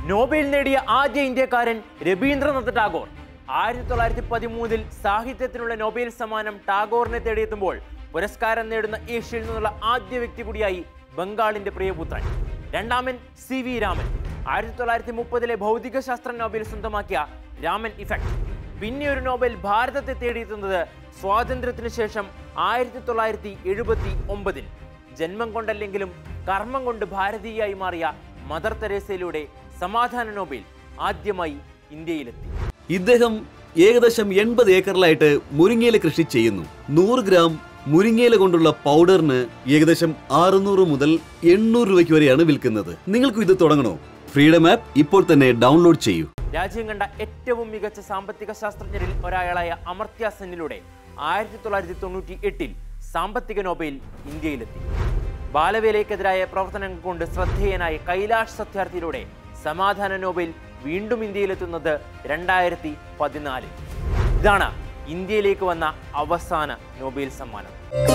Nobel നേടിയ ആദ്യ ഇന്ത്യക്കാരൻ രവീന്ദ്രനാഥ് ടാഗോർ ആയിരത്തി തൊള്ളായിരത്തി പതിമൂന്നിൽ സാഹിത്യത്തിനുള്ള നൊബേൽ സമ്മാനം ടാഗോറിനെ തേടിയെത്തുമ്പോൾ പുരസ്കാരം നേടുന്ന ഏഷ്യയിൽ നിന്നുള്ള ആദ്യ വ്യക്തി കൂടിയായി ബംഗാളിന്റെ പ്രിയപുത്രൻ രണ്ടാമൻ സി വി രാമൻ ആയിരത്തി തൊള്ളായിരത്തി മുപ്പതിലെ ഭൗതികശാസ്ത്ര നോബൽ സ്വന്തമാക്കിയ രാമൻ ഇഫക്ട് പിന്നെ ഒരു നോബൽ ഭാരതത്തെ തേടിയെത്തുന്നത് സ്വാതന്ത്ര്യത്തിന് ശേഷം ആയിരത്തി തൊള്ളായിരത്തി എഴുപത്തി ഒമ്പതിൽ ജന്മം കൊണ്ടല്ലെങ്കിലും കർമ്മം കൊണ്ട് ഭാരതീയായി മാറിയ മദർ തെരേസയിലൂടെ സമാധാന നോബൽ ആദ്യമായി ഇന്ത്യയിലെത്തി ഇദ്ദേഹം ഏകദേശം എൺപത് ഏക്കറിലായിട്ട് മുരിങ്ങയില കൃഷി ചെയ്യുന്നു നൂറ് ഗ്രാം മുരിങ്ങയില കൊണ്ടുള്ള പൗഡറിന് ഏകദേശം അറുന്നൂറ് മുതൽ എണ്ണൂറ് രൂപയ്ക്ക് വരെയാണ് വിൽക്കുന്നത് നിങ്ങൾക്കും ഇത് തുടങ്ങണോ ഫ്രീഡം ആപ്പ് ഇപ്പോൾ തന്നെ ഡൗൺലോഡ് ചെയ്യൂ രാജ്യം കണ്ട ഏറ്റവും മികച്ച സാമ്പത്തിക ശാസ്ത്രജ്ഞരിൽ ഒരാളായ അമർത്യ സെന്നിലൂടെ ആയിരത്തി തൊള്ളായിരത്തി തൊണ്ണൂറ്റി എട്ടിൽ സാമ്പത്തിക നോബൽ ഇന്ത്യയിലെത്തി ബാലവേലയ്ക്കെതിരായ പ്രവർത്തനങ്ങൾ കൊണ്ട് ശ്രദ്ധേയനായ കൈലാഷ് സത്യാർത്ഥിയിലൂടെ സമാധാന നോബൽ വീണ്ടും ഇന്ത്യയിലെത്തുന്നത് രണ്ടായിരത്തി പതിനാലിൽ ഇതാണ് ഇന്ത്യയിലേക്ക് വന്ന അവസാന നോബൽ സമ്മാനം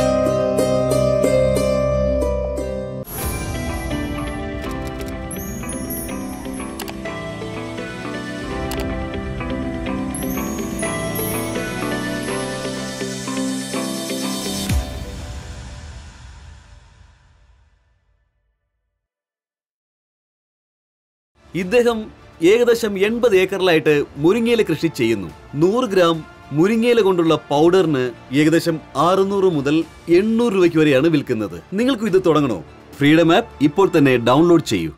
ഇദ്ദേഹം ഏകദേശം എൺപത് ഏക്കറിലായിട്ട് മുരിങ്ങയില കൃഷി ചെയ്യുന്നു നൂറ് ഗ്രാം മുരിങ്ങയില കൊണ്ടുള്ള പൗഡറിന് ഏകദേശം അറുന്നൂറ് മുതൽ എണ്ണൂറ് രൂപയ്ക്ക് വരെയാണ് വിൽക്കുന്നത് നിങ്ങൾക്കും ഇത് തുടങ്ങണോ ഫ്രീഡം ആപ്പ് ഇപ്പോൾ തന്നെ ഡൗൺലോഡ് ചെയ്യൂ